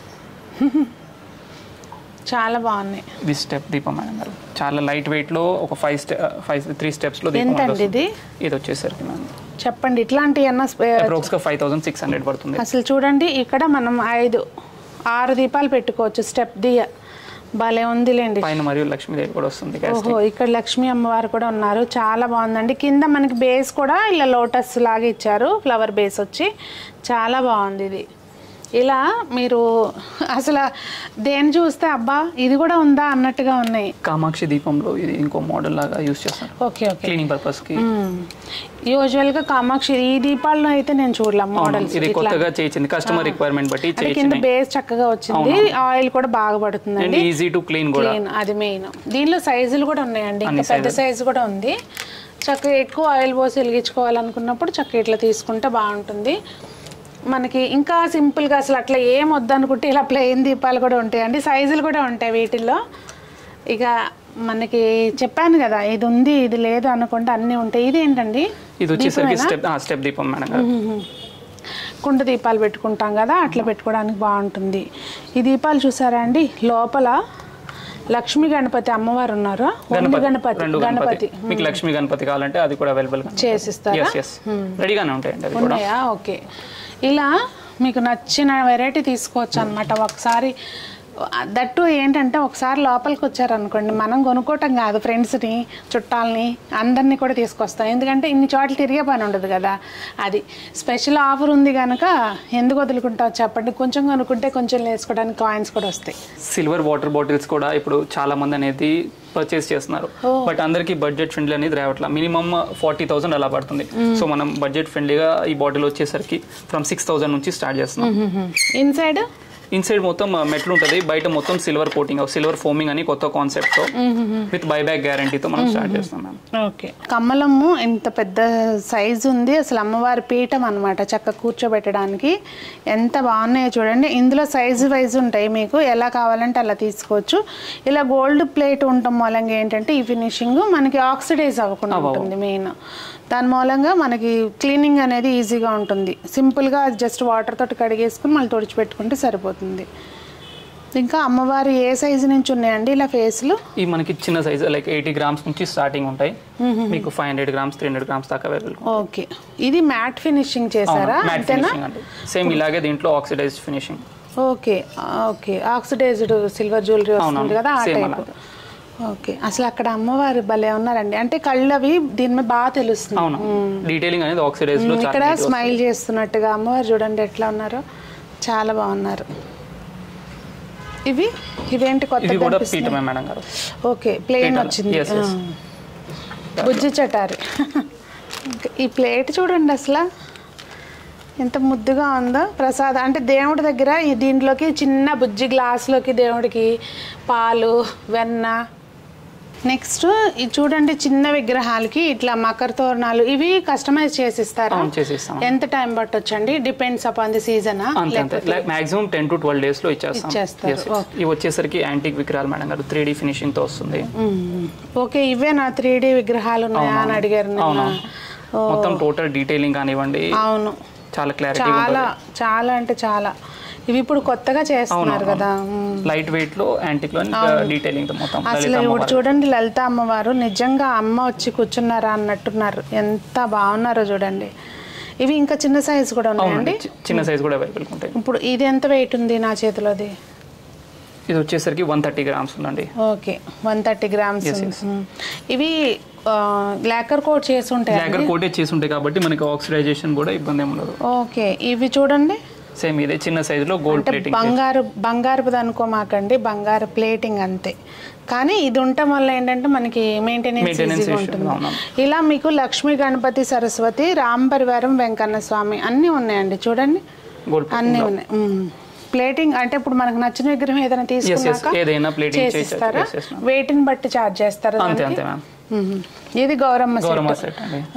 చాలా బాగున్నాయి ఇది స్టెప్ దీపం మేడం గారు చాలా లైట్ వెయిట్ లో ఒక five step five three steps లో దీపం ఎంతండి అనేది ఇది వస్తుంది. ఇది వచ్చేసరికి మేడం చెప్పండి ఇట్లాంటి అన్న అప్రాక్స్ గా ఫైవ్ థౌసండ్ సిక్స్ హండ్రెడ్ పడుతుంది అసలు చూడండి ఇక్కడ మనం ఐదు ఆరు దీపాలు పెట్టుకోవచ్చు స్టెప్ దియ భలే ఉందిలేండి పైన మరియు లక్ష్మీదేవి కూడా వస్తుంది ఓహో ఇక్కడ లక్ష్మీ అమ్మవారు కూడా ఉన్నారు చాలా బాగుందండి కింద మనకి బేస్ కూడా ఇలా లోటస్ లాగా ఇచ్చారు ఫ్లవర్ బేస్ వచ్చి చాలా బాగుంది ఇది ఇలా మీరు అసలు దేని చూస్తే అబ్బా ఇది కూడా ఉందా అన్నట్టుగా ఉన్నాయి కామాక్షి దీపంలో ఇది ఇంకో మోడల్ లాగా యూస్ చేస్తారు ఓకే ఓకే క్లీనింగ్ పర్పస్ కి యూజువల్ గా కామాక్షి ఈ దీపాల్లో అయితే నేను చూడలేం మోడల్స్ ఇది కొత్తగా చేయించింది కస్టమర్ రిక్వైర్మెంట్ బట్టి అంటే కింద చేయించింది బేస్ చక్కగా వచ్చింది ఆయిల్ కూడా బాగా పడుతుందండి అండ్ ఈజీ టు క్లీన్ కూడా క్లీన్ అది మెయిన్ దీనిలో సైజులు కూడా ఉన్నాయండి ఇంకా పెద్ద సైజు కూడా ఉంది చక్కగా ఎక్కువ ఆయిల్ పోసి వెలిగించుకోవాలనుకున్నప్పుడు చక్కగా ఇట్లా తీసుకుంటే బాగుంటుంది మనకి ఇంకా సింపుల్గా అసలు అట్లా ఏం వద్దనుకుంటే ఇలా ప్లెయిన్ దీపాలు కూడా ఉంటాయండి సైజులు కూడా ఉంటాయి వీటిల్లో ఇక మనకి చెప్పాను కదా ఇది ఉంది ఇది లేదు అనుకుంటే అన్నీ ఉంటాయి ఇది ఏంటండి ఇది వచ్చేసరికి స్టెప్ స్టెప్ దీపం మేడం గారు కుండ దీపాలు పెట్టుకుంటాం కదా అట్లా పెట్టుకోవడానికి బాగుంటుంది ఈ దీపాలు చూసారా అండి లోపల లక్ష్మీ గణపతి అమ్మవారు ఉన్నారా ఓన్లీ గణపతి రెండు గణపతి గణపతి మీకు లక్ష్మీ గణపతి కావాలంటే అది కూడా అవైలబుల్ చేసిస్తారా ఎస్ ఎస్ రెడీగానే ఉంటాయండి అవి కూడా ఉన్నాయా ఓకే ఇలా మీకు నచ్చిన వెరైటీ తీసుకోవచ్చు అనమాట ఒకసారి దట్టు ఏంటంటే ఒకసారి లోపలికి వచ్చారనుకోండి మనం కొనుక్కోవటం కాదు ఫ్రెండ్స్ని చుట్టాలని అందరినీ కూడా తీసుకొస్తాం ఎందుకంటే ఇన్ని చోట్ల తిరిగే పని ఉండదు కదా అది స్పెషల్ ఆఫర్ ఉంది కనుక ఎందుకు వదులుకుంటావు చెప్పండి కొంచెం కొనుక్కుంటే కొంచెం వేసుకోవడానికి కాయిన్స్ కూడా వస్తాయి సిల్వర్ వాటర్ బాటిల్స్ కూడా ఇప్పుడు చాలా మంది అనేది పర్చేస్ చేస్తున్నారు బట్ అందరికి బడ్జెట్ ఫ్రెండ్లీ అనేది రావట్లా మినిమం ఫార్టీ థౌసండ్ అలా పడుతుంది సో మనం బడ్జెట్ ఫ్రెండ్లీగా ఈ బాటిల్ వచ్చేసరికి ఫ్రమ్ సిక్స్ థౌసండ్ నుంచి స్టార్ట్ చేస్తున్నాం ఇన్సైడ్ ఇన్సైడ్ మొత్తం మెట్లు ఉంటుంది బయట మొత్తం సిల్వర్ కోటింగ్ సిల్వర్ ఫోమింగ్ అని కొత్త కాన్సెప్ట్ తో విత్ బైబ్యాక్ గ్యారంటీతో మనం స్టార్ట్ చేస్తున్నాం ఓకే కమ్మలము ఇంత పెద్ద సైజు ఉంది అసలు అమ్మవారి పీఠం అనమాట చక్క కూర్చోబెట్టడానికి ఎంత బాగున్నాయో చూడండి ఇందులో సైజు వైజ్ ఉంటాయి మీకు ఎలా కావాలంటే అలా తీసుకోవచ్చు ఇలా గోల్డ్ ప్లేట్ ఉండటం మూలంగా ఏంటంటే ఈ ఫినిషింగ్ మనకి ఆక్సిడైజ్ అవ్వకుండా ఉంటుంది మెయిన్ దాని మూలంగా మనకి క్లీనింగ్ అనేది ఈజీగా ఉంటుంది సింపుల్గా జస్ట్ వాటర్ తోటి కడిగేసుకుని మళ్ళీ తుడిచిపెట్టుకుంటే సరిపోతుంది ఇంకా అమ్మవారి ఏ సైజు నుంచి ఉన్నాయండి ఇలా ఫేస్లు ఈ మనకి చిన్న సైజ్ లైక్ ఎయిటీ గ్రామ్స్ నుంచి స్టార్టింగ్ ఉంటాయి మీకు five hundred grams three hundred grams దాకా అవైలబుల్ ఓకే ఇది మ్యాట్ ఫినిషింగ్ చేశారా మ్యాట్ అంతేనా ఫినిషింగ్ అండి సేమ్ ఇలాగే దీంట్లో oxidise finishing okay okay oxidised silver jewellery వస్తుంది అవునవును. కదా ఆ Same టైప్ అలాగే. ఓకే అసలు అక్కడ అమ్మవారు భలే ఉన్నారండి అంటే కళ్ళు అవి దీని మీద బాగా తెలుస్తుంది అవును డీటెయిలింగ్ అనేది ఆక్సిడైజ్ లో ఇక్కడ చాలా neat గా స్మైల్ చేస్తున్నట్టుగా అమ్మవారు చూడండి ఎట్లా ఉన్నారో చాలా బాగున్నారు ఇవి ఇవేంటి కొత్త ఇది కూడా పీఠమే మేడం గారు ఓకే ప్లేన్ పీఠాలు. వచ్చింది Yes, yes. ఆ. బుజ్జి చటారి ఇంకా ఈ ప్లేట్ చూడండి అసలు ఎంత ముద్దుగా ఉందో ప్రసాదం అంటే దేవుడి దగ్గర ఈ దీంట్లోకి చిన్న బుజ్జి గ్లాసులోకి దేవుడికి పాలు వెన్న నెక్స్ట్ ఇది చూడండి చిన్న విగ్రహాలకి ఇట్లా మకర తోరణాలు ఇవి కస్టమైజ్ చేసిస్తారా అవును చేసిస్తాం ఎంత టైం పట్టొచ్చండి డిపెండ్స్ అపాన్ ది సీజన్ అంతే అంతే like maximum ten to twelve days లో ఇచ్చేస్తాం ఇచ్చేస్తారు. Yes, yes. ఇవి వచ్చేసరికి యాంటిక్ విగ్రహాలు మేడం గారు త్రీ డి ఫినిషింగ్ తో వస్తుంది ఓకే ఇవే నా త్రీ డి విగ్రహాలు ఉన్నాయా అని అడిగారు నిన్న. అవును ఓ, మొత్తం టోటల్ డీటెయిలింగ్ కానివ్వండి అవును చాలా క్లారిటీ చాలా చాలా అంటే చాలా ఇవి ఇప్పుడు కొత్తగా చేస్తున్నారు కదా మ్మ్. లైట్ వెయిట్ లో యాంటిక్ లో డీటెయిలింగ్ తో మొత్తం అసలు లలిత ఇప్పుడు అమ్మవారు. చూడండి లలిత అమ్మవారు నిజంగా అమ్మ వచ్చి కూర్చున్నారా అన్నట్టున్నారు ఎంత బాగున్నారో చూడండి ఇవి ఇంకా చిన్న సైజు కూడా అవునండి ఉన్నాయండి చి- చిన్న సైజ్ కూడా అవైలబుల్ ఉంటాయి ఇప్పుడు ఇది ఎంత వెయిట్ ఉంది నా చేతిలోది ఇది వచ్చేసరికి వన్ థర్టీ గ్రామ్స్ ఉందండి okay one thirty grams Yes, yes. ఇవి లాకర్ కోట్ చేసి ఉంటాయి లేకర్ కోటే చేసి ఉంటాయి కాబట్టి మనకి ఆక్సిడైజేషన్ కూడా ఇబ్బంది ఏమి ఉండదు ఓకే ఇవి చూడండి సేమ్ ఇదే చిన్న సైజ్ లో గోల్డ్ అంటే ప్లేటింగ్ బంగారు బంగారుది అనుకోమాకండి బంగారు ప్లేటింగ్ అంతే కానీ ఇది ఉండటం వల్ల ఏంటంటే మనకి మెయింటెనెన్స్ Maintenance ఈజీగా issue, ఉంటుంది అవును. ఇలా మీకు లక్ష్మీ గణపతి సరస్వతి రామ్ పరివారం వెంకన్న స్వామి అన్నీ ఉన్నాయండి చూడండి గోల్డ్ అన్నీ ఉన్నాయి ప్లేటింగ్ అంటే ఇప్పుడు మనకు నచ్చిన విగ్రహం ఏదైనా తీసుకున్నాక ఏదైనా plating చేసి- చేసిస్తారా yes, yes, ma'am. వెయిట్ని బట్టి చార్జ్ చేస్తారా అంతే దానికి? అంతే మ్యామ్ మ్మ్. ఇది గౌరమ్మ గౌరమ్మ సెట్ సెట్ అండి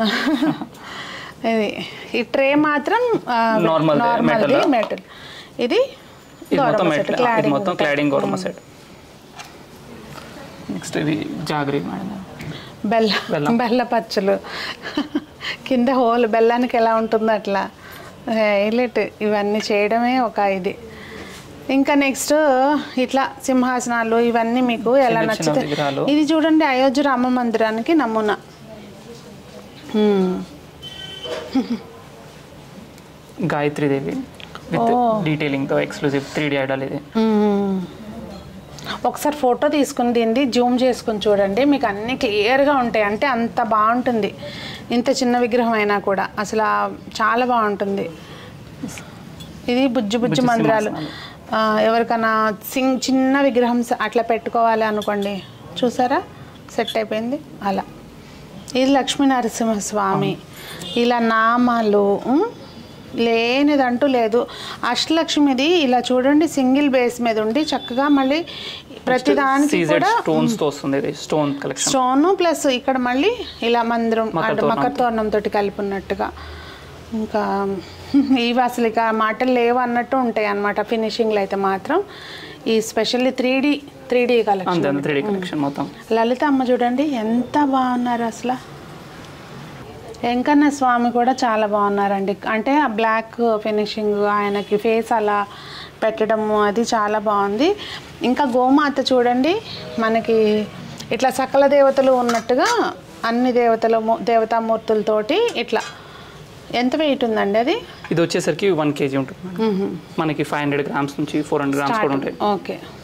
ఇది ఈ ట్రే మాత్రం Normal దే, నార్మల్ metal. మెటల్ ఇది ఇది మొత్తం గౌరమ్మ మెట్ సెట్ ఇది క్లాడింగ్ మొత్తం క్లాడింగ్ గౌరమ్మ సెట్ నెక్స్ట్ ఇది జాగరి మేడం బెల్ల బెల్లం. బెల్ల పచ్చలు కింద హోల్ బెల్లానికి ఎలా ఉంటుందో అట్లా హైలైట్ ఇవన్నీ చేయడమే ఒక ఇది ఇంకా నెక్స్ట్ ఇట్లా సింహాసనాలు ఇవన్నీ మీకు ఎలా చిన్న చిన్న నచ్చితే విగ్రహాలు. ఇది చూడండి అయోధ్య రామ మందిరానికి నమూనా హ్మ్. గాయత్రి దేవి విత్ డీటెయిలింగ్ తో ఎక్స్క్లూజివ్ త్రీ డి ఐడల్ ఇది మ్మ్. ఒకసారి ఫోటో తీసుకుని దీన్ని జూమ్ చేసుకుని చూడండి మీకు అన్ని క్లియర్గా ఉంటాయి అంటే అంత బాగుంటుంది ఇంత చిన్న విగ్రహం అయినా కూడా అసలు ఆ చాలా బాగుంటుంది ఇది బుజ్జి బుజ్జి మందిరాలు ఆ, ఎవరికైనా సింగ్ చిన్న విగ్రహం స- అట్లా పెట్టుకోవాలి అనుకోండి చూసారా సెట్ అయిపోయింది అలా ఇది లక్ష్మీ నరసింహస్వామి ఇలా నామాలు ఉం? లేనిదంటూ లేదు అష్టలక్ష్మిది ఇలా చూడండి సింగిల్ బేస్ మీద ఉండి చక్కగా మళ్ళీ ప్రతిదానికి సీజెడ్ కూడా స్టోన్స్ తో వస్తుంది ఇది స్టోన్ కలెక్షన్ స్టోన్ ప్లస్ ఇక్కడ మళ్ళీ ఇలా మందిరం మకర అంటే మకర తోరణం తోటి కలిపి ఉన్నట్టుగా ఇంకా ఇవి అసలు ఇక మాటలు లేవు అన్నట్టు ఉంటాయి అన్నమాట ఫినిషింగ్లో అయితే మాత్రం ఈ specially three D three D collection అంతే అంతే త్రీ డి కలెక్షన్ మొత్తం లలిత అమ్మ చూడండి ఎంత బాగున్నారు అసలు వెంకన్న స్వామి కూడా చాలా బాగున్నారండి అంటే ఆ బ్లాక్ ఫినిషింగ్ ఆయనకి ఫేస్ అలా పెట్టడము అది చాలా బాగుంది ఇంకా గోమాత చూడండి మనకి ఇట్లా సకల దేవతలు ఉన్నట్టుగా అన్ని దేవతల దేవతామూర్తులతోటి ఇట్లా ఎంత వెయిట్ ఉందండి అది ఇది వచ్చేసరికి వన్ కేజీ ఉంటుంది మేడం. మనకి ఫైవ్ హండ్రెడ్ గ్రామ్స్ నుంచి ఫోర్ హండ్రెడ్ గ్రామ్స్ కూడా ఉంటాయి ఓకే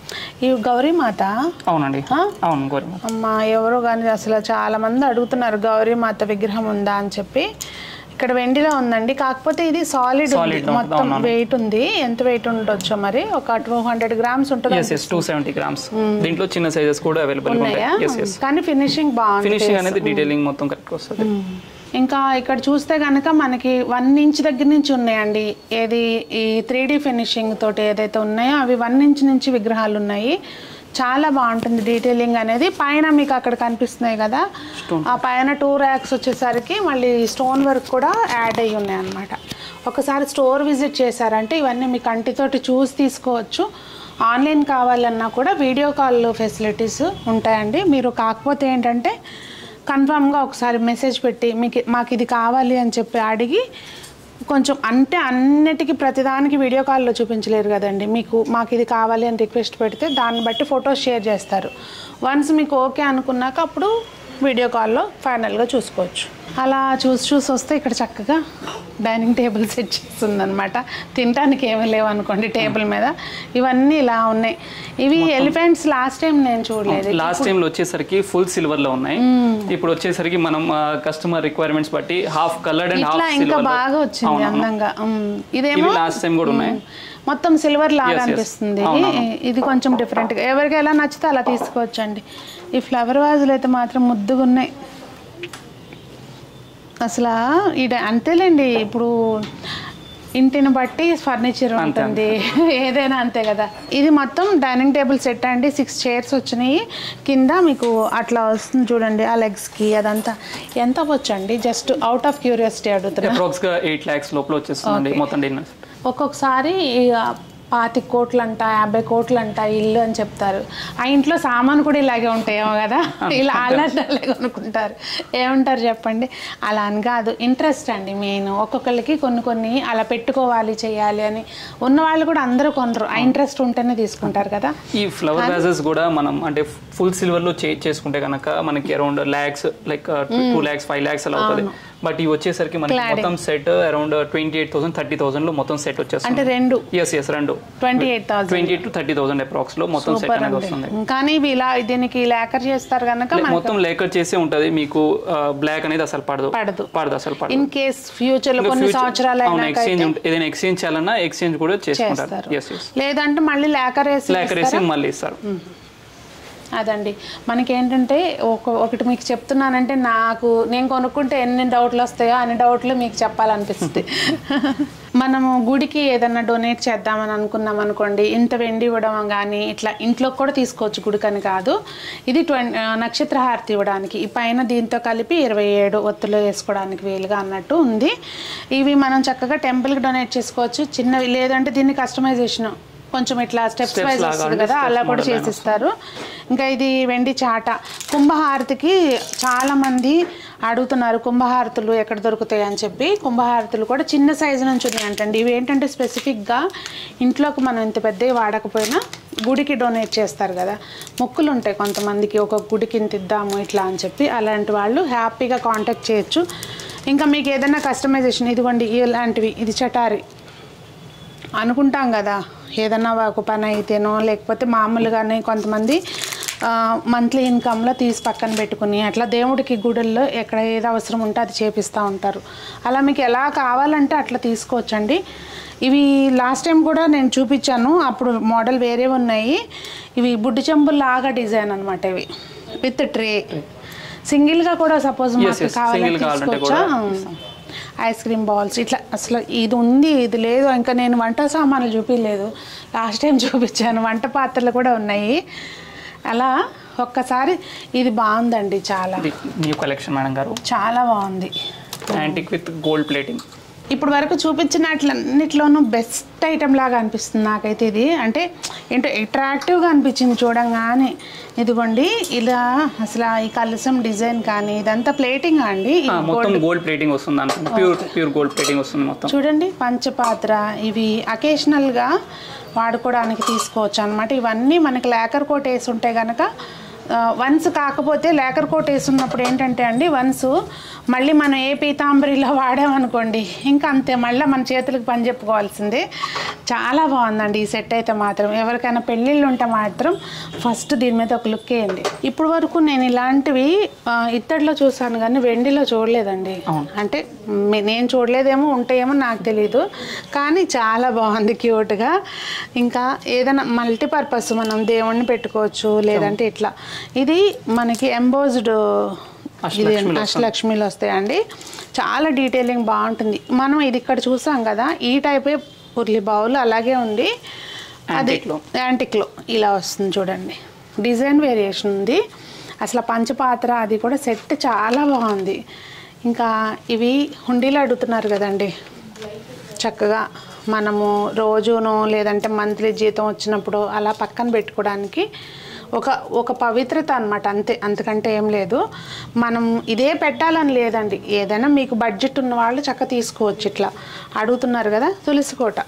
ఈ గౌరీమాత అవునండి ఆ? అవును గోరిమాత అమ్మ ఎవరో కానీ అసలు చాలా మంది అడుగుతున్నారు గౌరీమాత విగ్రహం ఉందా అని చెప్పి ఇక్కడ వెండిలో ఉందండి కాకపోతే ఇది సాలిడ్ ఉంది Solid ఉంది, మొత్తం అవునవును. వెయిట్ ఉంది ఎంత వెయిట్ ఉండొచ్చో మరి ఒక టూ హండ్రెడ్ గ్రామ్స్ ఉంటుంది yes yes two seventy grams దీంట్లో చిన్న సైజెస్ కూడా అవైలబుల్ ఉన్నాయా ఉంటాయి ఎస్ ఎస్ కానీ ఫినిషింగ్ బాగుంది ఫినిషింగ్ అనేది డీటెయిలింగ్ మొత్తం కరెక్ట్ వస్తుంది ఇంకా ఇక్కడ చూస్తే కనుక మనకి వన్ ఇంచ్ దగ్గర నుంచి ఉన్నాయండి ఏది ఈ త్రీ డి ఫినిషింగ్ తోటి ఏదైతే ఉన్నాయో అవి వన్ ఇంచ్ నుంచి విగ్రహాలు ఉన్నాయి చాలా బాగుంటుంది డీటెయిలింగ్ అనేది పైన మీకు అక్కడ కనిపిస్తున్నాయి కదా ఆ పైన టూ ర్యాక్స్ వచ్చేసరికి మళ్ళీ స్టోన్ వర్క్ కూడా యాడ్ అయ్యి ఉన్నాయి అనమాట ఒకసారి స్టోర్ విజిట్ చేశారంటే ఇవన్నీ మీ కంటితోటి చూసి తీసుకోవచ్చు ఆన్లైన్ కావాలన్నా కూడా వీడియో కాల్ ఫెసిలిటీస్ ఉంటాయండి మీరు కాకపోతే ఏంటంటే కన్ఫామ్గా ఒకసారి మెసేజ్ పెట్టి మీకు మాకు ఇది కావాలి అని చెప్పి అడిగి కొంచెం అంటే అన్నిటికీ ప్రతిదానికి వీడియో కాల్లో చూపించలేరు కదండి మీకు మాకు ఇది కావాలి అని రిక్వెస్ట్ పెడితే దాన్ని బట్టి ఫొటోస్ షేర్ చేస్తారు వన్స్ మీకు ఓకే అనుకున్నాక అప్పుడు వీడియో కాల్లో ఫైనల్గా చూసుకోవచ్చు అలా చూసి చూసి వస్తే ఇక్కడ చక్కగా డైనింగ్ టేబుల్ సెట్ చేస్తుంది అనమాట తినడానికి ఏమీ లేవు అనుకోండి టేబుల్ మీద ఇవన్నీ ఇలా ఉన్నాయి ఇవి ఎలిఫెంట్స్ లాస్ట్ టైం నేను చూడలేదు లాస్ట్ టైం లో వచ్చేసరికి ఫుల్ సిల్వర్ లో ఉన్నాయి ఇప్పుడు వచ్చేసరికి మనం కస్టమర్ రిక్వైర్మెంట్స్ బట్టి హాఫ్ కలర్డ్ అండ్ ఇట్లా హాఫ్ ఇంకా సిల్వర్ బాగా వచ్చింది అందంగా ఉమ్. ఇదేమో ఇవి లాస్ట్ టైం కూడా ఉన్నాయి మొత్తం సిల్వర్ లాగా Yes, yes. అనిపిస్తుంది అవునవును. ఇది కొంచెం డిఫరెంట్గా ఎవరికి ఎలా నచ్చితే అలా తీసుకోవచ్చండి ఈ ఫ్లవర్ వాజులు అయితే మాత్రం ముద్దుగా ఉన్నాయి అసలు ఇది అంతేలేండి ఇప్పుడు ఇంటిని బట్టి ఫర్నిచర్ ఉంటుంది ఏదైనా అంతే కదా ఇది మొత్తం డైనింగ్ టేబుల్ సెట్ అండి సిక్స్ చైర్స్ వచ్చినాయి కింద మీకు అట్లా వస్తుంది చూడండి ఆ లెగ్స్కి అదంతా ఎంత అవ్వచ్చండి జస్ట్ అవుట్ ఆఫ్ క్యూరియాసిటీ అడుగుతున్నా అప్రాక్స్ గా ఎయిట్ ల్యాక్స్ లోపల వచ్చేస్తుందండి మొత్తం డిన్నర్ ఒక్కొక్కసారి ఇక పాతి కోట్లు అంట యాభై కోట్లు అంట ఇల్లు అని చెప్తారు ఆ ఇంట్లో సామాను కూడా ఇలాగే ఉంటాయేమో కదా ఇలా అలాంటి వాళ్ళే కొనుక్కుంటారు ఏమంటారు చెప్పండి అలా అని కాదు ఇంట్రెస్ట్ అండి మెయిన్ ఒక్కొక్కరికి కొన్ని కొన్ని అలా పెట్టుకోవాలి చేయాలి అని ఉన్న వాళ్ళు కూడా అందరూ కొనరు ఆ ఇంట్రెస్ట్ ఉంటేనే తీసుకుంటారు కదా ఈ ఫ్లవర్ వ్యాజెస్ కూడా మనం అంటే ఫుల్ సిల్వర్ లో చే- చేసుకుంటే కనుక మనకి around lakhs like two lakhs five lakhs అలా అవుతుంది బట్ ఇవి వచ్చేసరికి మనకి మొత్తం set around twenty eight thousand thirty thousand లో మొత్తం సెట్ అంటే వచ్చేస్తుంది రెండు ఎస్ ఎస్ రెండు twenty eight thousand twenty eight to thirty thousand approx లో మొత్తం సెట్ అనేది వస్తుంది కానీ ఇవి ఇలా దీనికి లేకర్ చేస్తారు కనుక లే- మొత్తం లేకర్ చేసే ఉంటది మీకు బ్లాక్ అనేది అసలు పడదు పడదు పడదు అసలు పడదు ఇన్ కేస్ ఫ్యూచర్ లో కొన్ని సంవత్సరాలు అవును అయినాక ఎక్స్చేంజ్ ఏదైనా ఎక్స్చేంజ్ చేయాలన్నా ఎక్స్చేంజ్ కూడా చేసుకుంటారు చేస్తారు ఎస్ ఎస్ లేదంటే మళ్ళీ లేకర్ వేసి లేకర్ వేసి మళ్ళీ ఇస్తారు అదండి మనకి ఏంటంటే ఒక ఒకటి మీకు చెప్తున్నానంటే నాకు నేను కొనుక్కుంటే ఎన్ని డౌట్లు వస్తాయో అన్ని డౌట్లు మీకు చెప్పాలనిపిస్తుంది మనము గుడికి ఏదన్నా డొనేట్ చేద్దామని అనుకున్నాం అనుకోండి ఇంత వెండి ఇవ్వడం కానీ ఇట్లా ఇంట్లోకి కూడా తీసుకోవచ్చు గుడికని కాదు ఇది ట్వం నక్షత్ర హారతి ఇవ్వడానికి ఈ పైన దీంతో కలిపి ఇరవై ఏడు ఒత్తులు వేసుకోవడానికి వీలుగా అన్నట్టు ఉంది ఇవి మనం చక్కగా టెంపుల్కి డొనేట్ చేసుకోవచ్చు చిన్నవి లేదంటే దీన్ని కస్టమైజేషన్ కొంచెం ఇట్లా స్టెప్స్ Steps వైజ్ లాగా వస్తుంది అంటే కదా steps అలా కూడా model అయినా చేసిస్తారు ఇంకా ఇది వెండి చాట కుంభహారతికి చాలా మంది అడుగుతున్నారు కుంభహారతులు ఎక్కడ దొరుకుతాయి అని చెప్పి కుంభహారతులు కూడా చిన్న సైజు నుంచి ఉన్నాయంటండి ఇవి ఏంటంటే స్పెసిఫిక్గా ఇంట్లోకి మనం ఇంత పెద్దవి వాడకపోయినా గుడికి డొనేట్ చేస్తారు కదా మొక్కులు ఉంటాయి కొంతమందికి ఒక గుడికి ఇంత ఇద్దాము ఇట్లా అని చెప్పి అలాంటి వాళ్ళు హ్యాపీగా కాంటాక్ట్ చేయొచ్చు ఇంకా మీకు ఏదైనా కస్టమైజేషన్ ఇదిగోండి ఇలాంటివి ఇది చటారి అనుకుంటాం కదా ఏదన్నా ఒక పని అయితేనో లేకపోతే మామూలుగానే కొంతమంది మంత్లీ ఇన్కమ్లో తీసి పక్కన పెట్టుకుని అట్లా దేవుడికి గుడుల్లో ఎక్కడ ఏది అవసరం ఉంటే అది చేపిస్తూ ఉంటారు అలా మీకు ఎలా కావాలంటే అట్లా తీసుకోవచ్చండి ఇవి లాస్ట్ టైం కూడా నేను చూపించాను అప్పుడు మోడల్ వేరే ఉన్నాయి ఇవి బుడ్డి చెంబులు లాగా డిజైన్ అనమాట ఇవి విత్ ట్రే సింగిల్గా కూడా సపోజ్ Yes, మాకు yes. కావాలంటే Single కావాలంటే తీసుకోవచ్చా ఐస్ క్రీమ్ బాల్స్ ఇట్లా అసలు ఇది ఉంది ఇది లేదు ఇంకా నేను వంట సామాన్లు చూపించలేదు లాస్ట్ టైం చూపించాను వంట పాత్రలు కూడా ఉన్నాయి అలా ఒక్కసారి ఇది బాగుందండి చాలా ఇది న్యూ కలెక్షన్ మేడం గారు చాలా బాగుంది యాంటిక్ విత్ గోల్డ్ ప్లేటింగ్ ఇప్పుడు వరకు చూపించినట్లన్నిట్లోనూ బెస్ట్ ఐటెం లాగా అనిపిస్తుంది నాకైతే ఇది అంటే ఏంటో అట్రాక్టివ్గా అనిపించింది చూడంగానే ఇదిగోండి ఇలా అసలు ఈ కలసం డిజైన్ కానీ ఇదంతా ప్లేటింగ్ అండి ఈ మొత్తం గోల్డ్ ప్లేటింగ్ వస్తుంది అనుకుంటా ప్యూర్ ప్యూర్ గోల్డ్ ప్లేటింగ్ వస్తుంది మొత్తం చూడండి పంచపాత్ర ఇవి అకేషనల్గా వాడుకోవడానికి తీసుకోవచ్చు అనమాట ఇవన్నీ మనకి లేకర్ కోట్ వేసి ఉంటే కనుక వన్స్ కాకపోతే లేకర్ కోట్ వేసున్నప్పుడు ఏంటంటే అండి వన్స్ మళ్ళీ మనం ఏ పీతాంబరిలో వాడామనుకోండి ఇంకా అంతే మళ్ళీ మన చేతులకు పని చెప్పుకోవాల్సిందే చాలా బాగుందండి ఈ సెట్ అయితే మాత్రం ఎవరికైనా పెళ్ళిళ్ళు ఉంటే మాత్రం ఫస్ట్ దీని మీద ఒక లుక్ వేయండి ఇప్పుడు వరకు నేను ఇలాంటివి ఆ, ఇత్తడిలో చూసాను కానీ వెండిలో చూడలేదండి అంటే మే- నేను చూడలేదేమో ఉంటాయేమో నాకు తెలియదు కానీ చాలా బాగుంది క్యూట్గా ఇంకా ఏదైనా మల్టీపర్పస్ మనం దేవుణ్ణి పెట్టుకోవచ్చు లేదంటే ఇట్లా ఇది మనకి ఎంబోజ్డ్ ఇది అష్టలక్ష్మిలు వస్తాయండి చాలా డీటెయిలింగ్ బాగుంటుంది మనం ఇది ఇక్కడ చూసాం కదా ఈ టైపే ఉర్లి బౌల్ అలాగే ఉంది అది Antique లో. యాంటిక్లో ఇలా వస్తుంది చూడండి డిజైన్ వేరియేషన్ ఉంది అసలు పంచపాత్ర అది కూడా సెట్ చాలా బాగుంది ఇంకా ఇవి హుండీలు అడుగుతున్నారు కదండి చక్కగా మనము రోజును లేదంటే మంత్లీ జీతం వచ్చినప్పుడు అలా పక్కన పెట్టుకోవడానికి ఒక ఒక పవిత్రత అనమాట అంతే అంతకంటే ఏం లేదు మనం ఇదే పెట్టాలని లేదండి ఏదైనా మీకు బడ్జెట్ ఉన్న వాళ్ళు చక్క తీసుకోవచ్చు ఇట్లా అడుగుతున్నారు కదా తులసి కోట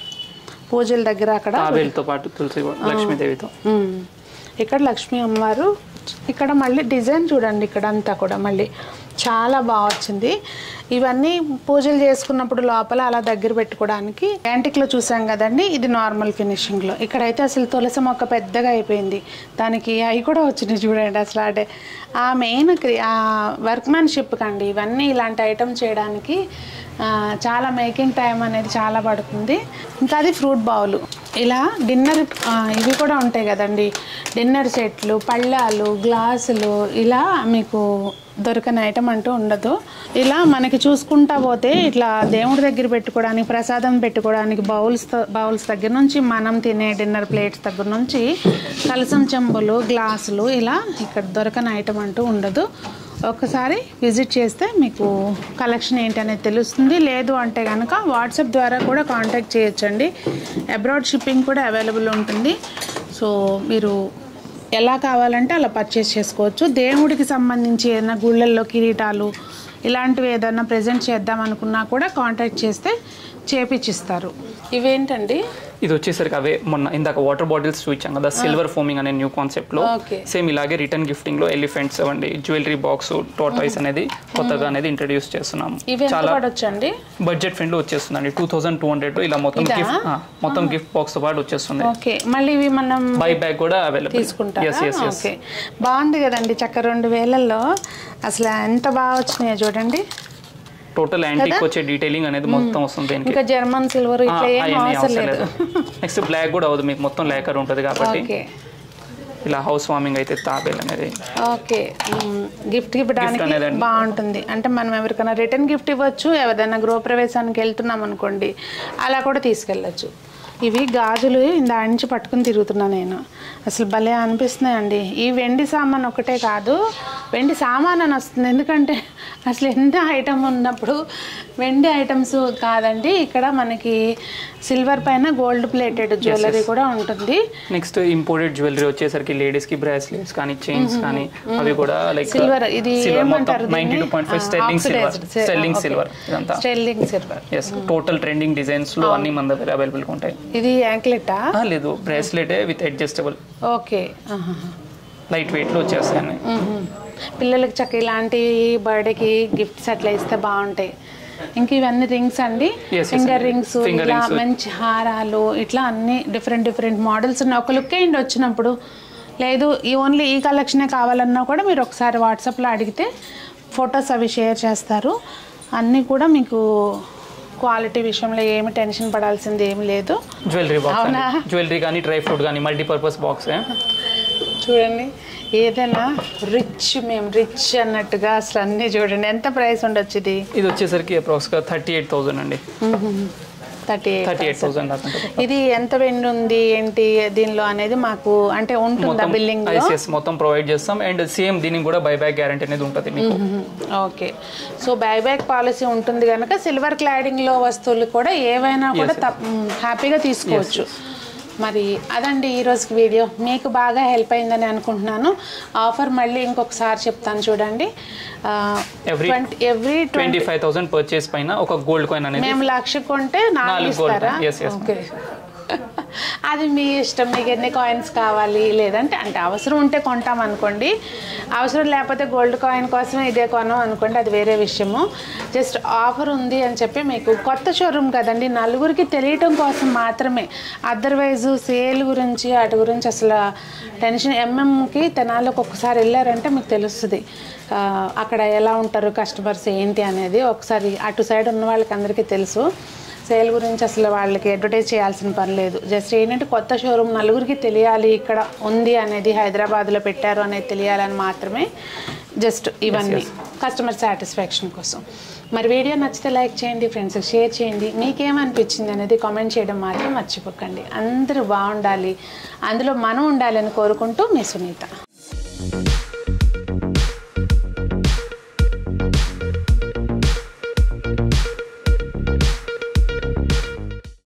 పూజల దగ్గర అక్కడ తాబేలుతో పాటు తులసి కూడా, లక్ష్మీదేవితో ఉమ్. ఇక్కడ లక్ష్మీ అమ్మవారు ఇక్కడ మళ్ళీ డిజైన్ చూడండి ఇక్కడ అంతా కూడా మళ్ళీ చాలా బాగా వచ్చింది ఇవన్నీ పూజలు చేసుకున్నప్పుడు లోపల అలా దగ్గర పెట్టుకోవడానికి యాంటిక్లో చూసాం కదండి ఇది నార్మల్ ఫినిషింగ్లో ఇక్కడైతే అసలు తులసి మొక్క పెద్దగా అయిపోయింది దానికి అవి కూడా వచ్చినాయి చూడండి అసలు అంటే ఆ మెయిన్ క్రి ఆ వర్క్మెన్షిప్ కండి ఇవన్నీ ఇలాంటి ఐటమ్ చేయడానికి ఆ, చాలా మేకింగ్ టైం అనేది చాలా పడుతుంది ఇంకా అది ఫ్రూట్ బౌల్ ఇలా డిన్నర్ ఆ, ఇవి కూడా ఉంటాయి కదండి డిన్నర్ సెట్లు పళ్ళాలు గ్లాసులు ఇలా మీకు దొరకని ఐటమ్ అంటూ ఉండదు ఇలా మనకి చూసుకుంటా పోతే ఇట్లా దేవుడి దగ్గర పెట్టుకోవడానికి ప్రసాదం పెట్టుకోవడానికి బౌల్స్ బౌల్స్ దగ్గర నుంచి మనం తినే డిన్నర్ ప్లేట్స్ దగ్గర నుంచి కలసం చెంబులు గ్లాసులు ఇలా ఇక్కడ దొరకని ఐటమ్ అంటూ ఉండదు ఒకసారి విజిట్ చేస్తే మీకు కలెక్షన్ ఏంటనేది తెలుస్తుంది లేదు అంటే కనుక వాట్సాప్ ద్వారా కూడా కాంటాక్ట్ చేయొచ్చండి అబ్రాడ్ షిప్పింగ్ కూడా అవైలబుల్ ఉంటుంది సో మీరు ఎలా కావాలంటే అలా పర్చేస్ చేసుకోవచ్చు దేవుడికి సంబంధించి ఏదైనా గుళ్ళల్లో కిరీటాలు ఇలాంటివి ఏదైనా ప్రజెంట్ చేద్దాం అనుకున్నా కూడా కాంటాక్ట్ చేస్తే చేపించిస్తారు ఇవేంటండి ఇది వచ్చేసరికి అవే మొన్న ఇందాక వాటర్ బాటిల్స్ చూపించాం కదా సిల్వర్ ఫోమింగ్ అనే న్యూ కాన్సెప్ట్ లో ఓకే సేమ్ ఇలాగే రిటర్న్ గిఫ్టింగ్ లో ఎలిఫెంట్స్ అవ్వండి జ్యువెలరీ బాక్స్ టోటాయిస్ అనేది కొత్తగా అనేది ఇంట్రడ్యూస్ చేస్తున్నాం ఇవి ఎంత చాలా పడొచ్చండి బడ్జెట్ ఫ్రెండ్లీ వచ్చేస్తుందండి టూ థౌసండ్ టూ హండ్రెడ్ ఇలా మొత్తం ఇదా? గిఫ్ట్ మొత్తం గిఫ్ట్ బాక్స్ తో పాటు వచ్చేస్తుంది ఓకే మళ్ళీ ఇవి మనం బై బ్యాగ్ కూడా అవైలబుల్ తీసుకుంటారా ఎస్ ఎస్ ఎస్ ఓకే బాగుంది కదండి చక్క రెండు వేలల్లో అసలు ఎంత బాగా వచ్చినాయో చూడండి టోటల్ యాంటిక్ వచ్చే డీటెయిలింగ్ అనేది మొత్తం వస్తుంది దీనికి ఇంకా జర్మన్ సిల్వర్ ఆ, ఇట్లా ఏం అవన్నీ అవసరం అవసరం లేదు లేదు నెక్స్ట్ బ్లాక్ కూడా అవదు మీకు మొత్తం లేకర్ ఉంటుంది కాబట్టి ఓకే ఇలా హౌస్ వార్మింగ్ అయితే తాబేల్ అనేది ఓకే గిఫ్ట్ ఇవ్వడానికి అనేదండి. బాగుంటుంది అంటే మనం ఎవరికైనా రిటర్న్ గిఫ్ట్ ఇవ్వచ్చు ఎవరైనా గృహప్రవేశానికి వెళ్తున్నాం అనుకోండి అలా కూడా తీసుకెళ్ళచ్చు ఇవి గాజులు ఇందా నుంచి పట్టుకుని తిరుగుతున్నా నేను అసలు భలే అనిపిస్తున్నాయండి ఈ వెండి సామాన్ ఒకటే కాదు వెండి సామాన్ అని వస్తుంది ఎందుకంటే అసలు ఎంత ఐటమ్ ఉన్నప్పుడు వెండి ఐటమ్స్ కాదండి ఇక్కడ మనకి సిల్వర్ పైన గోల్డ్ ప్లేటెడ్ జ్యువెలరీ కూడా ఉంటుంది నెక్స్ట్ ఇంపోర్టెడ్ జ్యువెలరీ వచ్చేసరికి లేడీస్ కి బ్రాస్లెట్స్ కానీ చైన్స్ కానీ అవి కూడా లైక్ సిల్వర్ ఇది సిల్వర్ మొత్తం ఏమంటారు ninety two point five sterling silver sterling silver ఇదంతా sterling silver yes total trending designs లో అన్ని మన దగ్గర అవైలబుల్ ఉంటాయి ఇది యాంక్లెటా ఆ, లేదు బ్రాస్లెట్ విత్ అడ్జస్టబుల్ ఓకే ఆహాహా. లైట్ వెయిట్ లో వచ్చేస్తాయి అన్ని. మ్మ్. పిల్లలకి చక్క ఇలాంటి బర్త్డేకి గిఫ్ట్స్ అట్లా ఇస్తే బాగుంటాయి ఇంక ఇవన్నీ రింగ్స్ అండి Yes, yes, ఫింగర్ అండి. రింగ్స్ Finger ఇలా rings. మంచి హారాలు ఇట్లా అన్ని డిఫరెంట్ డిఫరెంట్ మోడల్స్ ఉన్నాయి ఒక లుక్ అయ్యింది వచ్చినప్పుడు లేదు ఈ ఓన్లీ ఈ కలెక్షనే కావాలన్నా కూడా మీరు ఒకసారి వాట్సాప్లో అడిగితే ఫొటోస్ అవి షేర్ చేస్తారు అన్నీ కూడా మీకు క్వాలిటీ విషయంలో ఏమి టెన్షన్ పడాల్సింది ఏమి లేదు జ్యువెలరీ బాక్స్ అవునా? జ్యువెలరీ కానీ డ్రై ఫ్రూట్ కానీ మల్టీపర్పస్ బాక్స్ చూడండి ఏదైనా రిచ్ మేము రిచ్ అన్నట్టుగా అసలు అన్నీ చూడండి ఎంత ప్రైస్ ఉండొచ్చు ఇది ఇది వచ్చేసరికి అప్రాక్స్గా థర్టీ ఎయిట్ థౌసండ్ అండి థర్టీ థర్టీ ఎయిట్ థౌసండ్ దాకా ఉంటుంది. ఇది ఎంత వెండి ఉంది ఏంటి దీనిలో అనేది మాకు అంటే ఉంటుందా మొత్తం బిల్లింగ్ లో ICS మొత్తం ప్రొవైడ్ చేస్తాం అండ్ సేమ్ దీనికి కూడా బైబ్యాక్ గ్యారంటీ అనేది ఉంటుంది మీకు ఓకే సో బైబ్యాక్ పాలసీ ఉంటుంది కనుక సిల్వర్ క్లాడింగ్ లో వస్తువులు కూడా ఏవైనా కూడా తప్- మ్, హ్యాపీగా తీసుకోవచ్చు మరి అదండి ఈ రోజుకి వీడియో మీకు బాగా హెల్ప్ అయిందని అనుకుంటున్నాను ఆఫర్ మళ్ళీ ఇంకొకసారి చెప్తాను చూడండి Every twenty every twenty five thousand purchase పైన ఒక గోల్డ్ కాయిన్ అనేది మేము లక్ష కొంటే నాలుగు నాలుగు gold ఇస్తారా coin. Yes, yes. ఓకే ఆ అది మీ ఇష్టం మీకు ఎన్ని కాయిన్స్ కావాలి లేదంటే అంటే అవసరం ఉంటే కొంటాం అనుకోండి అవసరం లేకపోతే గోల్డ్ కాయిన్ కోసమే ఇదే కొనం అనుకోండి అది వేరే విషయము జస్ట్ ఆఫర్ ఉంది అని చెప్పి మీకు కొత్త షోరూమ్ కదండి నలుగురికి తెలియటం కోసం మాత్రమే అదర్వైజ్ సేల్ గురించి వాటి గురించి అసలు టెన్షన్ ఎంఎంకి తెనాలకు ఒక్కసారి వెళ్ళారంటే మీకు తెలుస్తుంది ఆ, అక్కడ ఎలా ఉంటారు కస్టమర్స్ ఏంటి అనేది ఒకసారి అటు సైడ్ ఉన్న వాళ్ళకి అందరికీ తెలుసు సేల్ గురించి అసలు వాళ్ళకి అడ్వర్టైజ్ చేయాల్సిన పని లేదు జస్ట్ ఏంటంటే కొత్త షోరూమ్ నలుగురికి తెలియాలి ఇక్కడ ఉంది అనేది హైదరాబాద్లో పెట్టారు అనేది తెలియాలని మాత్రమే జస్ట్ ఇవన్నీ కస్టమర్ సాటిస్ఫాక్షన్ కోసం మరి వీడియో నచ్చితే లైక్ చేయండి ఫ్రెండ్స్కి షేర్ చేయండి మీకేమనిపించింది అనేది కామెంట్ చేయడం మాత్రం మర్చిపోకండి అందరూ బాగుండాలి అందులో మనం ఉండాలని కోరుకుంటూ మీ సునీత